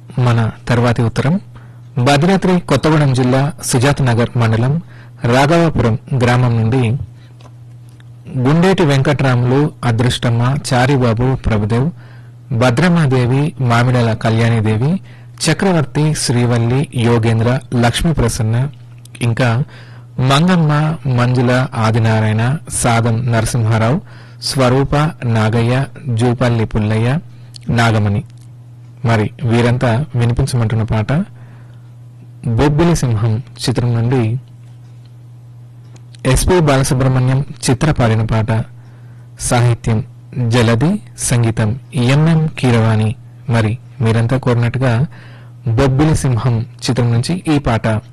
మన తర్వాతి ఉత్తరం భద్రాద్రి కొత్తగూడెం జిల్లా సుజాత నగర్ మండలం రాఘవాపురం గ్రామం నుండి గుండేటి వెంకట్రాములు అదృష్టమ్మ చారిబాబు ప్రభుదేవ్ భద్రమాదేవి మామిడల కళ్యాణిదేవి చక్రవర్తి శ్రీవల్లి యోగేంద్ర లక్ష్మీ ప్రసన్న ఇంకా మంగమ్మ మంజుల ఆదినారాయణ సాదం నరసింహారావు స్వరూప నాగయ్య జూపల్లి పుల్లయ్య నాగమణి మరి వీరంతా వినిపించమంటున్న పాట బొబ్బిలి సింహం చిత్రం నుండి ఎస్పి బాలసుబ్రహ్మణ్యం చిత్ర పాడిన పాట సాహిత్యం జలది సంగీతం ఎంఎం కీరవాణి మరి మీరంతా కోరినట్టుగా బొబ్బిలి సింహం చిత్రం నుంచి ఈ పాట